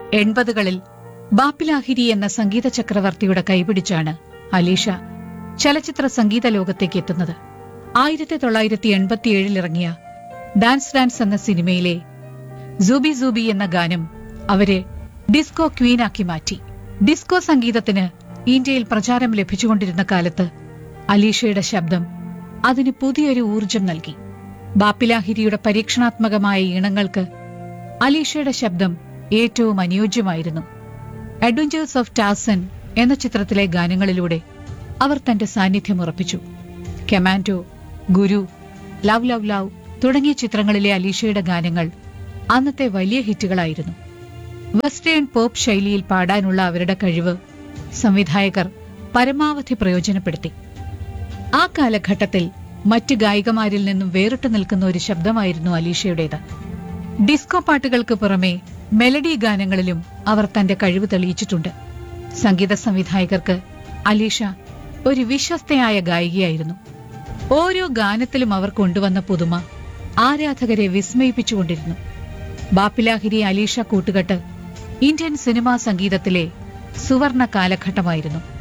എൺപതുകളിൽ ബാപ്പിലാഹിരി എന്ന സംഗീത ചക്രവർത്തിയുടെ കൈപിടിച്ചാണ് അലീഷ ചലച്ചിത്ര സംഗീത ലോകത്തേക്ക് എത്തുന്നത് ആയിരത്തി തൊള്ളായിരത്തി എൺപത്തിയേഴിൽ ഇറങ്ങിയ ഡാൻസ് ഡാൻസ് എന്ന സിനിമയിലെ സൂബി സൂബി എന്ന ഗാനം അവരെ ഡിസ്കോ ക്വീനാക്കി മാറ്റി ഡിസ്കോ സംഗീതത്തിന് ഇന്ത്യയിൽ പ്രചാരം ലഭിച്ചുകൊണ്ടിരുന്ന കാലത്ത് അലീഷയുടെ ശബ്ദം അതിന് പുതിയൊരു ഊർജം നൽകി ബാപ്പിലാഹിരിയുടെ പരീക്ഷണാത്മകമായ ഈണങ്ങൾക്ക് അലീഷയുടെ ശബ്ദം ഏറ്റവും അനുയോജ്യമായിരുന്നു അഡ്വഞ്ചേഴ്സ് ഓഫ് ടാസൻ എന്ന ചിത്രത്തിലെ ഗാനങ്ങളിലൂടെ അവർ തന്റെ സാന്നിധ്യം ഉറപ്പിച്ചു കെമാൻഡോ ഗുരു ലവ് ലവ് ലവ് തുടങ്ങിയ ചിത്രങ്ങളിലെ അലീഷയുടെ ഗാനങ്ങൾ അന്നത്തെ വലിയ ഹിറ്റുകളായിരുന്നു വെസ്റ്റേൺ പോപ്പ് ശൈലിയിൽ പാടാനുള്ള അവരുടെ കഴിവ് സംവിധായകർ പരമാവധി പ്രയോജനപ്പെടുത്തി ആ കാലഘട്ടത്തിൽ മറ്റ് ഗായികമാരിൽ നിന്നും വേറിട്ടു നിൽക്കുന്ന ഒരു ശബ്ദമായിരുന്നു അലീഷയുടേത് ഡിസ്കോ പാട്ടുകൾക്ക് പുറമെ മെലഡി ഗാനങ്ങളിലും അവർ തന്റെ കഴിവ് തെളിയിച്ചിട്ടുണ്ട് സംഗീത സംവിധായകർക്ക് അലീഷ ഒരു വിശ്വസ്തയായ ഗായികയായിരുന്നു ഓരോ ഗാനത്തിലും അവർ കൊണ്ടുവന്ന പുതുമ ആരാധകരെ വിസ്മയിപ്പിച്ചുകൊണ്ടിരുന്നു ബാപ്പിലാഹിരി അലീഷ കൂട്ടുകെട്ട് ഇന്ത്യൻ സിനിമാ സംഗീതത്തിലെ സുവർണ കാലഘട്ടമായിരുന്നു